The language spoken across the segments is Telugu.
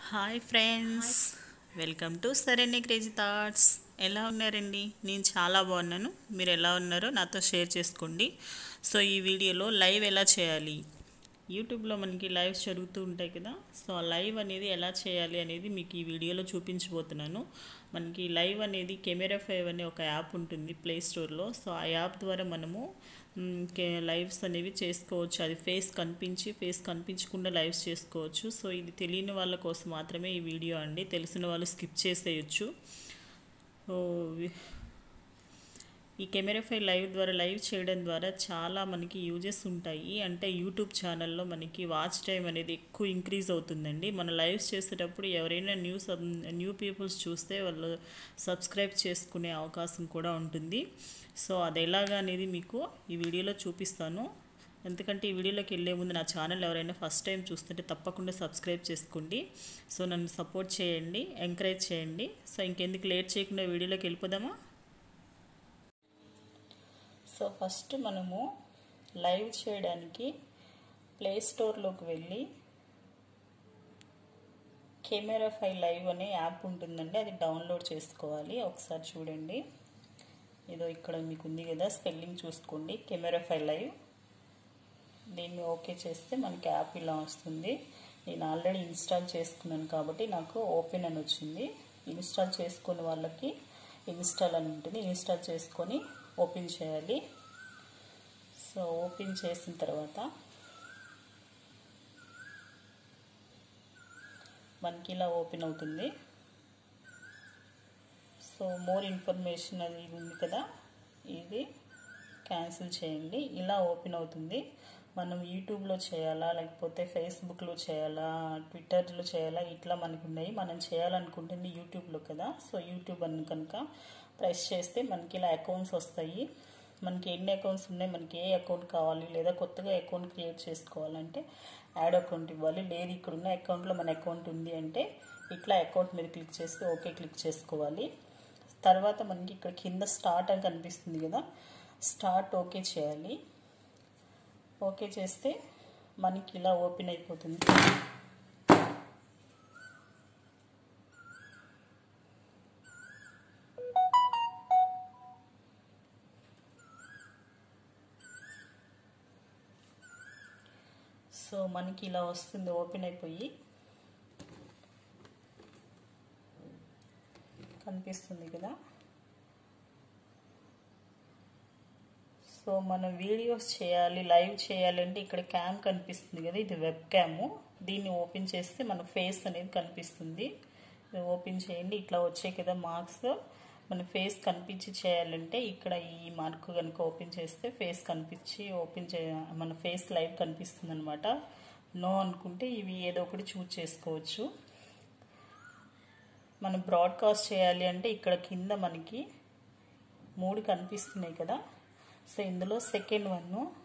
హాయ్ ఫ్రెండ్స్ వెల్కమ్ టు సరైన క్రేజీ థాట్స్ ఎలా ఉన్నారండి నేను చాలా బాగున్నాను మీరు ఎలా ఉన్నారో నాతో షేర్ చేసుకోండి సో ఈ వీడియోలో లైవ్ ఎలా చేయాలి యూట్యూబ్లో మనకి లైవ్స్ జరుగుతూ ఉంటాయి కదా సో ఆ లైవ్ అనేది ఎలా చేయాలి అనేది మీకు ఈ వీడియోలో చూపించబోతున్నాను మనకి లైవ్ అనేది కెమెరా ఫైవ్ అనే ఒక యాప్ ఉంటుంది ప్లే స్టోర్లో సో ఆ యాప్ ద్వారా మనము మ్, కే- లైవ్స్ అనేవి చేసుకోవచ్చు అది ఫేస్ కనిపించి ఫేస్ కనిపించకుండా లైవ్స్ చేసుకోవచ్చు సో ఇది తెలియని వాళ్ళ కోసం మాత్రమే ఈ వీడియో అండి తెలిసిన వాళ్ళు స్కిప్ చేసేయచ్చు సో వి- ఈ కెమెరా ఫైవ్ లైవ్ ద్వారా లైవ్ చేయడం ద్వారా చాలా మనకి యూజెస్ ఉంటాయి అంటే యూట్యూబ్ ఛానల్లో మనకి వాచ్ టైం అనేది ఎక్కువ ఇంక్రీజ్ అవుతుందండి మన లైవ్స్ చేసేటప్పుడు ఎవరైనా న్యూ సబ్ న్యూ పీపుల్స్ చూస్తే వాళ్ళు సబ్స్క్రైబ్ చేసుకునే అవకాశం కూడా ఉంటుంది సో అది ఎలాగా అనేది మీకు ఈ వీడియోలో చూపిస్తాను ఎందుకంటే ఈ వీడియోలోకి వెళ్ళే ముందు నా ఛానల్ ఎవరైనా ఫస్ట్ టైం చూస్తుంటే తప్పకుండా సబ్స్క్రైబ్ చేసుకోండి సో నన్ను సపోర్ట్ చేయండి ఎంకరేజ్ చేయండి సో ఇంకెందుకు లేట్ చేయకుండా వీడియోలోకి వెళ్ళిపోదామా సో ఫస్ట్ మనము లైవ్ చేయడానికి ప్లే స్టోర్లోకి వెళ్ళి కెమెరా ఫైవ్ లైవ్ అనే యాప్ ఉంటుందండి అది డౌన్లోడ్ చేసుకోవాలి ఒకసారి చూడండి ఏదో ఇక్కడ మీకు ఉంది కదా స్పెల్లింగ్ చూసుకోండి కెమెరా ఫైవ్ లైవ్ దీన్ని ఓకే చేస్తే మనకి యాప్ ఇలా వస్తుంది నేను ఆల్రెడీ ఇన్స్టాల్ చేసుకున్నాను కాబట్టి నాకు ఓపెన్ అని వచ్చింది ఇన్స్టాల్ చేసుకున్న వాళ్ళకి ఇన్స్టాల్ అని ఉంటుంది ఇన్స్టాల్ చేసుకొని ఓపెన్ చేయాలి సో ఓపెన్ చేసిన తర్వాత మనకి ఇలా ఓపెన్ అవుతుంది సో మోర్ ఇన్ఫర్మేషన్ అది ఉంది కదా ఇది క్యాన్సిల్ చేయండి ఇలా ఓపెన్ అవుతుంది మనం యూట్యూబ్లో చేయాలా లేకపోతే ఫేస్బుక్లో చేయాలా ట్విట్టర్లో చేయాలా ఇట్లా మనకు ఉన్నాయి మనం చేయాలనుకుంటుంది యూట్యూబ్లో కదా సో యూట్యూబ్ అని కనుక ప్రెస్ చేస్తే మనకి ఇలా అకౌంట్స్ వస్తాయి మనకి ఎన్ని అకౌంట్స్ ఉన్నాయి మనకి ఏ అకౌంట్ కావాలి లేదా కొత్తగా అకౌంట్ క్రియేట్ చేసుకోవాలంటే యాడ్ అకౌంట్ ఇవ్వాలి లేదు ఇక్కడ ఉన్న అకౌంట్లో మన అకౌంట్ ఉంది అంటే ఇట్లా అకౌంట్ మీద క్లిక్ చేస్తే ఓకే క్లిక్ చేసుకోవాలి తర్వాత మనకి ఇక్కడ కింద స్టార్ట్ అని కనిపిస్తుంది కదా స్టార్ట్ ఓకే చేయాలి ఓకే చేస్తే మనకి ఇలా ఓపెన్ అయిపోతుంది సో మనకి ఇలా వస్తుంది ఓపెన్ అయిపోయి కనిపిస్తుంది కదా సో మనం వీడియోస్ చేయాలి లైవ్ చేయాలి అంటే ఇక్కడ క్యామ్ కనిపిస్తుంది కదా ఇది వెబ్ క్యాము దీన్ని ఓపెన్ చేస్తే మన ఫేస్ అనేది కనిపిస్తుంది ఇది ఓపెన్ చేయండి ఇట్లా వచ్చాయి కదా మార్క్స్ మన ఫేస్ కనిపించి చేయాలంటే ఇక్కడ ఈ మార్క్ కనుక ఓపెన్ చేస్తే ఫేస్ కనిపించి ఓపెన్ చే మన ఫేస్ లైవ్ కనిపిస్తుంది అనమాట నో అనుకుంటే ఇవి ఏదో ఒకటి చూజ్ చేసుకోవచ్చు మనం బ్రాడ్కాస్ట్ చేయాలి అంటే ఇక్కడ కింద మనకి మూడు కనిపిస్తున్నాయి కదా సో ఇందులో సెకండ్ వన్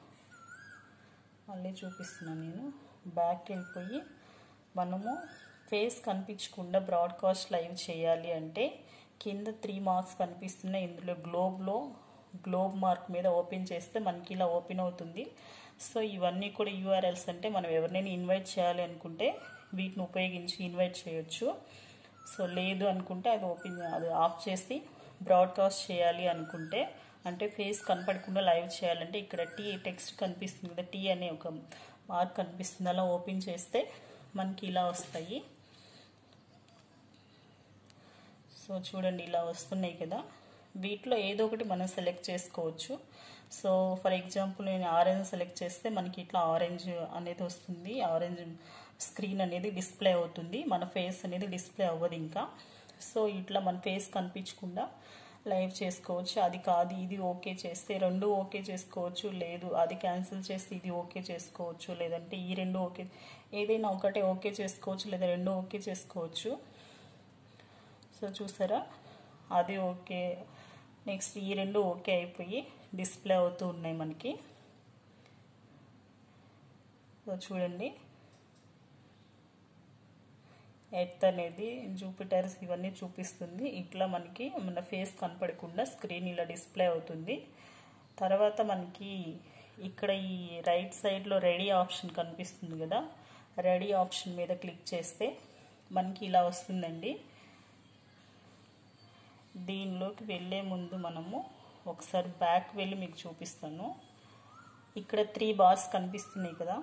మళ్ళీ చూపిస్తున్నాను నేను బ్యాక్ వెళ్ళిపోయి మనము ఫేస్ కనిపించకుండా బ్రాడ్కాస్ట్ లైవ్ చేయాలి అంటే కింద త్రీ మార్క్స్ కనిపిస్తున్నాయి ఇందులో గ్లోబ్లో గ్లోబ్ మార్క్ మీద ఓపెన్ చేస్తే మనకి ఇలా ఓపెన్ అవుతుంది సో ఇవన్నీ కూడా యూఆర్ఎల్స్ అంటే మనం ఎవరినైనా ఇన్వైట్ చేయాలి అనుకుంటే వీటిని ఉపయోగించి ఇన్వైట్ చేయొచ్చు సో లేదు అనుకుంటే అది ఓపెన్ అది ఆఫ్ చేసి బ్రాడ్కాస్ట్ చేయాలి అనుకుంటే అంటే ఫేస్ కనపడకుండా లైవ్ చేయాలంటే ఇక్కడ టీ టెక్స్ట్ కనిపిస్తుంది కదా టీ అనే ఒక మార్క్ కనిపిస్తుంది అలా ఓపెన్ చేస్తే మనకి ఇలా వస్తాయి సో చూడండి ఇలా వస్తున్నాయి కదా వీటిలో ఏదో ఒకటి మనం సెలెక్ట్ చేసుకోవచ్చు సో ఫర్ ఎగ్జాంపుల్ నేను ఆరెంజ్ సెలెక్ట్ చేస్తే మనకి ఇట్లా ఆరెంజ్ అనేది వస్తుంది ఆరెంజ్ స్క్రీన్ అనేది డిస్ప్లే అవుతుంది మన ఫేస్ అనేది డిస్ప్లే అవ్వదు ఇంకా సో ఇట్లా మన ఫేస్ కనిపించకుండా లైవ్ చేసుకోవచ్చు అది కాదు ఇది ఓకే చేస్తే రెండు ఓకే చేసుకోవచ్చు లేదు అది క్యాన్సిల్ చేస్తే ఇది ఓకే చేసుకోవచ్చు లేదంటే ఈ రెండు ఓకే ఏదైనా ఒకటే ఓకే చేసుకోవచ్చు లేదా రెండు ఓకే చేసుకోవచ్చు సో చూసారా అది ఓకే నెక్స్ట్ ఈ రెండు ఓకే అయిపోయి డిస్ప్లే అవుతూ ఉన్నాయి మనకి సో చూడండి ఎర్త్ అనేది జూపిటర్స్ ఇవన్నీ చూపిస్తుంది ఇట్లా మనకి మన ఫేస్ కనపడకుండా స్క్రీన్ ఇలా డిస్ప్లే అవుతుంది తర్వాత మనకి ఇక్కడ ఈ రైట్ సైడ్లో రెడీ ఆప్షన్ కనిపిస్తుంది కదా రెడీ ఆప్షన్ మీద క్లిక్ చేస్తే మనకి ఇలా వస్తుందండి దీనిలోకి వెళ్ళే ముందు మనము ఒకసారి బ్యాక్ వెళ్ళి మీకు చూపిస్తాను ఇక్కడ త్రీ బార్స్ కనిపిస్తున్నాయి కదా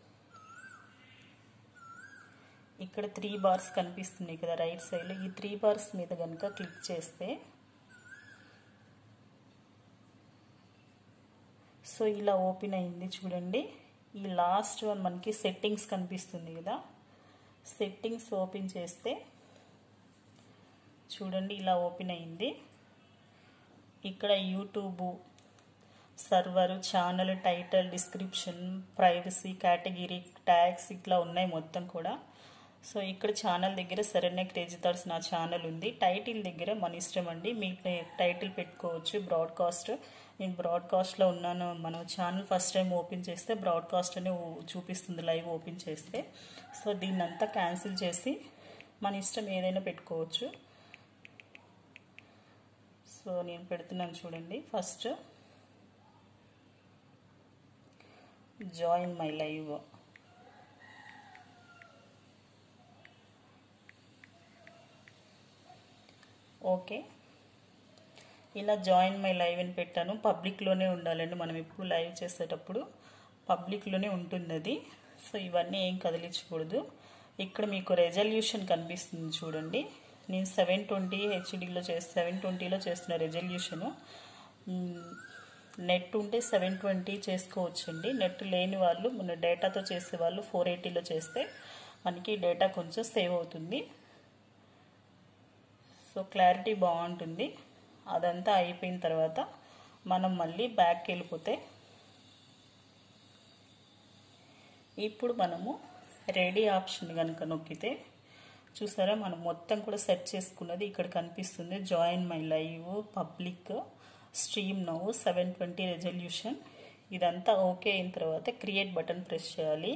ఇక్కడ త్రీ బార్స్ కనిపిస్తున్నాయి కదా రైట్ సైడ్లో ఈ త్రీ బార్స్ మీద కనుక క్లిక్ చేస్తే సో ఇలా ఓపెన్ అయింది చూడండి ఈ లాస్ట్ వన్ మనకి సెట్టింగ్స్ కనిపిస్తుంది కదా సెట్టింగ్స్ ఓపెన్ చేస్తే చూడండి ఇలా ఓపెన్ అయింది ఇక్కడ YouTube server channel title description privacy category tags ఇట్లా ఉన్నాయి మొత్తం కూడా సో ఇక్కడ ఛానల్ దగ్గర సరైన క్రేజీ థాట్స్ నా ఛానల్ ఉంది టైటిల్ దగ్గర మన ఇష్టం అండి మీ టైటిల్ పెట్టుకోవచ్చు బ్రాడ్కాస్ట్ నేను బ్రాడ్కాస్ట్లో ఉన్నాను మన ఛానల్ ఫస్ట్ టైం ఓపెన్ చేస్తే బ్రాడ్కాస్ట్ అని చూపిస్తుంది లైవ్ ఓపెన్ చేస్తే సో దీన్ని అంతా క్యాన్సిల్ చేసి మన ఇష్టం ఏదైనా పెట్టుకోవచ్చు సో నేను పెడుతున్నాను చూడండి first join my live okay ఇలా జాయిన్ మై లైవ్ అని పెట్టాను పబ్లిక్లోనే ఉండాలండి మనం ఎప్పుడు లైవ్ చేసేటప్పుడు పబ్లిక్లోనే ఉంటుంది అది సో ఇవన్నీ ఏం కదిలించకూడదు ఇక్కడ మీకు రెజల్యూషన్ కనిపిస్తుంది చూడండి నేను సెవెన్ ట్వంటీ హెచ్డీలో చేస్తే సెవెన్ ట్వంటీలో చేస్తున్న రెజల్యూషను నెట్ ఉంటే సెవెన్ ట్వంటీ చేసుకోవచ్చండి నెట్ లేని వాళ్ళు మన డేటాతో చేసే వాళ్ళు ఫోర్ ఎయిటీలో చేస్తే మనకి డేటా కొంచెం సేవ్ అవుతుంది సో క్లారిటీ బాగుంటుంది అదంతా అయిపోయిన తర్వాత మనం మళ్ళీ బ్యాక్కి వెళ్ళిపోతే ఇప్పుడు మనము రెడీ ఆప్షన్ కనుక నొక్కితే చూసారా మనం మొత్తం కూడా సెట్ చేసుకున్నది ఇక్కడ కనిపిస్తుంది join my live public stream now seven twenty resolution ఇదంతా ఓకే అయిన తర్వాత క్రియేట్ బటన్ ప్రెస్ చేయాలి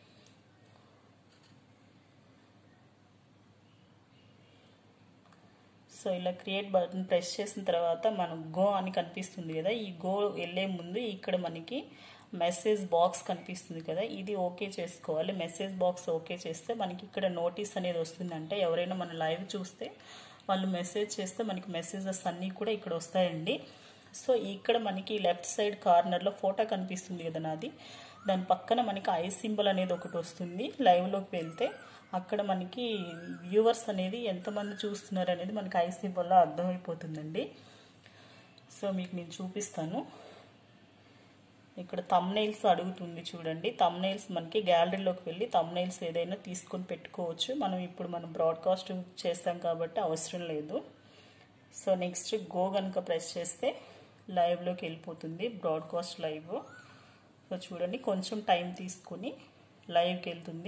సో ఇలా క్రియేట్ బటన్ ప్రెస్ చేసిన తర్వాత మనం గో అని కనిపిస్తుంది కదా ఈ గో వెళ్ళే ముందు ఇక్కడ మనకి మెసేజ్ బాక్స్ కనిపిస్తుంది కదా ఇది ఓకే చేసుకోవాలి మెసేజ్ బాక్స్ ఓకే చేస్తే మనకి ఇక్కడ నోటీస్ అనేది వస్తుందంటే ఎవరైనా మన లైవ్ చూస్తే వాళ్ళు మెసేజ్ చేస్తే మనకి మెసేజెస్ అన్నీ కూడా ఇక్కడ వస్తాయండి సో ఇక్కడ మనకి లెఫ్ట్ సైడ్ కార్నర్లో ఫోటో కనిపిస్తుంది కదా నాది దాని పక్కన మనకి ఐ సింబల్ అనేది ఒకటి వస్తుంది లైవ్లోకి వెళ్తే అక్కడ మనకి వ్యూవర్స్ అనేది ఎంతమంది చూస్తున్నారు అనేది మనకి ఐ సింబల్లో అర్థమైపోతుందండి సో మీకు నేను చూపిస్తాను ఇక్కడ తమ్నైల్స్ అడుగుతుంది చూడండి తమ్నైల్స్ మనకి గ్యాలరీలోకి వెళ్ళి తమ్నైల్స్ ఏదైనా తీసుకొని పెట్టుకోవచ్చు మనం ఇప్పుడు మనం బ్రాడ్కాస్ట్ చేస్తాం కాబట్టి అవసరం లేదు సో నెక్స్ట్ గో కనుక ప్రెస్ చేస్తే లైవ్లోకి వెళ్ళిపోతుంది బ్రాడ్కాస్ట్ లైవ్ సో చూడండి కొంచెం టైం తీసుకుని లైవ్కి వెళ్తుంది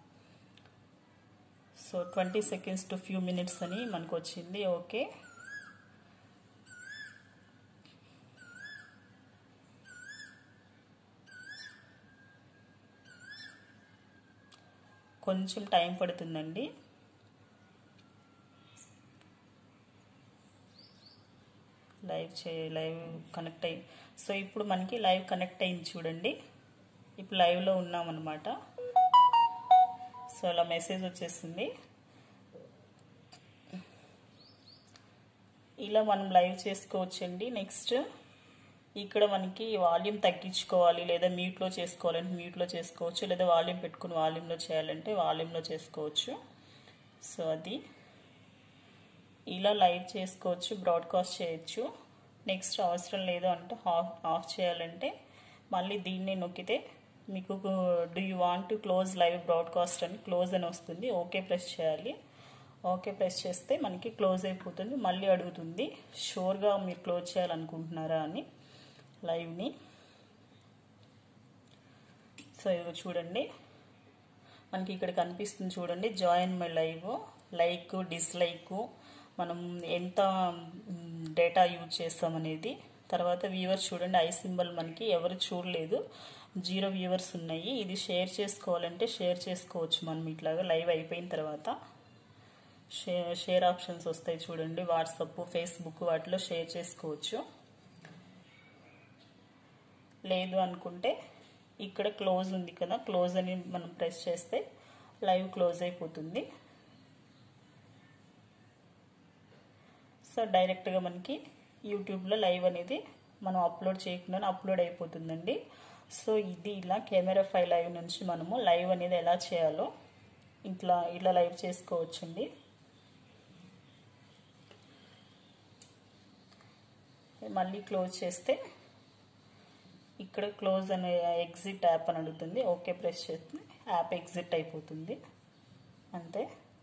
so twenty seconds to few minutes అని మనకు వచ్చింది ఓకే కొంచెం టైం పడుతుందండి లైవ్ చే లైవ్ కనెక్ట్ అయ్యి సో ఇప్పుడు మనకి లైవ్ కనెక్ట్ అయింది చూడండి ఇప్పుడు లైవ్లో ఉన్నామన్నమాట సో అలా మెసేజ్ వచ్చేసింది ఇలా మనం లైవ్ చేసుకోవచ్చండి నెక్స్ట్ ఇక్కడ మనకి వాల్యూమ్ తగ్గించుకోవాలి లేదా మ్యూట్లో చేసుకోవాలంటే మ్యూట్లో చేసుకోవచ్చు లేదా వాల్యూమ్ పెట్టుకుని వాల్యూమ్లో చేయాలంటే వాల్యూమ్లో చేసుకోవచ్చు సో అది ఇలా లైవ్ చేసుకోవచ్చు బ్రాడ్కాస్ట్ చేయొచ్చు నెక్స్ట్ అవసరం లేదు అంటే ఆఫ్ ఆఫ్ చేయాలంటే మళ్ళీ దీన్ని నొక్కితే మీకు do you want to close live broadcast అని క్లోజ్ అని వస్తుంది ఓకే ప్రెస్ చేయాలి ఓకే ప్రెస్ చేస్తే మనకి క్లోజ్ అయిపోతుంది మళ్ళీ అడుగుతుంది షూర్గా మీరు క్లోజ్ చేయాలనుకుంటున్నారా అని లైవ్ని సో ఇవి చూడండి మనకి ఇక్కడ కనిపిస్తుంది చూడండి join my live like dislike మనం ఎంత డేటా యూజ్ చేస్తామనేది తర్వాత వ్యూవర్స్ చూడండి ఐ సింబల్ మనకి ఎవరు చూడలేదు జీరో వ్యూవర్స్ ఉన్నాయి ఇది షేర్ చేసుకోవాలంటే షేర్ చేసుకోవచ్చు మనం ఇట్లాగా లైవ్ అయిపోయిన తర్వాత షేర్ షేర్ ఆప్షన్స్ వస్తాయి చూడండి వాట్సాప్ ఫేస్బుక్ వాటిలో షేర్ చేసుకోవచ్చు లేదు అనుకుంటే ఇక్కడ క్లోజ్ ఉంది కదా క్లోజ్ అని మనం ప్రెస్ చేస్తే లైవ్ క్లోజ్ అయిపోతుంది సో డైరెక్ట్గా మనకి యూట్యూబ్లో లైవ్ అనేది మనం అప్లోడ్ చేయకుండానే అప్లోడ్ అయిపోతుందండి సో ఇది ఇలా కెమెరా ఫైవ్ లైవ్ నుంచి మనము లైవ్ అనేది ఎలా చేయాలో ఇట్లా ఇట్లా లైవ్ చేసుకోవచ్చండి మళ్ళీ క్లోజ్ చేస్తే ఇక్కడ క్లోజ్ అనే ఎగ్జిట్ యాప్ అని అడుగుతుంది ఓకే ప్రెస్ చేస్తే యాప్ ఎగ్జిట్ అయిపోతుంది అంతే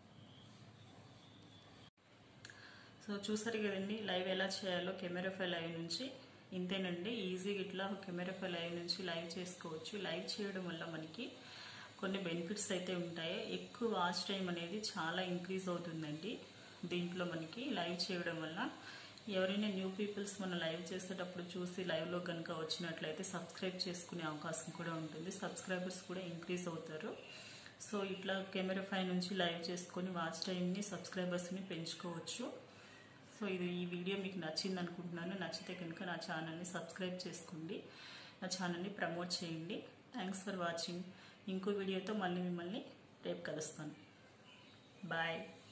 సో చూసారు కదండి లైవ్ ఎలా చేయాలో కెమెరా ఫై లైవ్ నుంచి ఇంతేనండి ఈజీగా ఇట్లా కెమెరా ఫై లైవ్ నుంచి లైవ్ చేసుకోవచ్చు లైవ్ చేయడం వల్ల మనకి కొన్ని బెనిఫిట్స్ అయితే ఉంటాయి ఎక్కువ వాచ్ టైం అనేది చాలా ఇంక్రీజ్ అవుతుందండి దీంట్లో మనకి లైవ్ చేయడం వల్ల ఎవరైనా న్యూ పీపుల్స్ మన లైవ్ చేసేటప్పుడు చూసి లైవ్లో కనుక వచ్చినట్లయితే సబ్స్క్రైబ్ చేసుకునే అవకాశం కూడా ఉంటుంది సబ్స్క్రైబర్స్ కూడా ఇంక్రీజ్ అవుతారు సో ఇట్లా కెమెరా ఫై నుంచి లైవ్ చేసుకొని వాచ్ టైంని సబ్స్క్రైబర్స్ని పెంచుకోవచ్చు సో ఇది ఈ వీడియో మీకు నచ్చింది అనుకుంటున్నాను నచ్చితే కనుక నా ఛానల్ని సబ్స్క్రైబ్ చేసుకోండి నా ఛానల్ని ప్రమోట్ చేయండి థ్యాంక్స్ ఫర్ వాచింగ్ ఇంకో వీడియోతో మళ్ళీ మిమ్మల్ని రేపు కలుస్తాను బాయ్